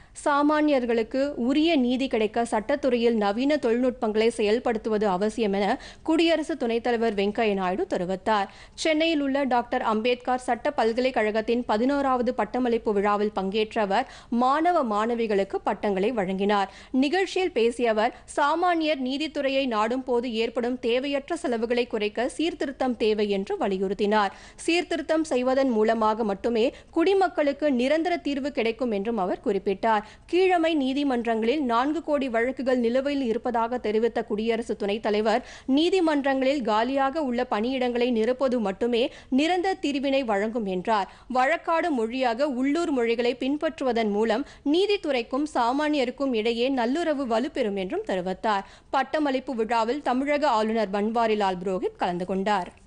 சாமானியர்களுக்கு உரிய நீதி கிடைக்க சட்டத்துறையில் நவீன தொழில்நுட்பங்களை செயல்படுத்துவது அவசியம் என குடியரசு துணைத் தலைவர் வெங்கையா நாயுடு தெரிவித்தார் சென்னையில் உள்ள டாக்டர் அம்பேத்கர் சட்ட பல்கலைக்கழகத்தின் பதினோராவது பட்டமளிப்பு விழாவில் பங்கேற்ற அவர் மாணவ மாணவிகளுக்கு பட்டங்களை வழங்கினார் நிகழ்ச்சியில் பேசிய அவர் சாமானியர் நீதித்துறையை நாடும் போது ஏற்படும் தேவையற்ற செலவுகளை குறைக்க சீர்திருத்தம் தேவை என்று வலியுறுத்தினார் சீர்திருத்தம் செய்வதன் மூலமாக மட்டுமே குடிமக்களுக்கு நிரந்தர தீர்வு கிடைக்கும் என்றும் அவர் குறிப்பிட்டார் கீழமை நீதிமன்றங்களில் நான்கு கோடி வழக்குகள் நிலுவையில் இருப்பதாக தெரிவித்த குடியரசு துணைத் தலைவர் நீதிமன்றங்களில் காலியாக உள்ள பணியிடங்களை நிரப்புவது மட்டுமே நிரந்தர தீர்வினை வழங்கும் என்றார் வழக்காடு மொழியாக உள்ளூர் மொழிகளை பின்பற்றுவதன் மூலம் நீதித்துறைக்கும் சாமானியருக்கும் இடையே நல்லுறவு வலுப்பெறும் என்றும் தெரிவித்தார் பட்டமளிப்பு விழாவில் தமிழக ஆளுநர் பன்வாரிலால் புரோஹித் கலந்து கொண்டார்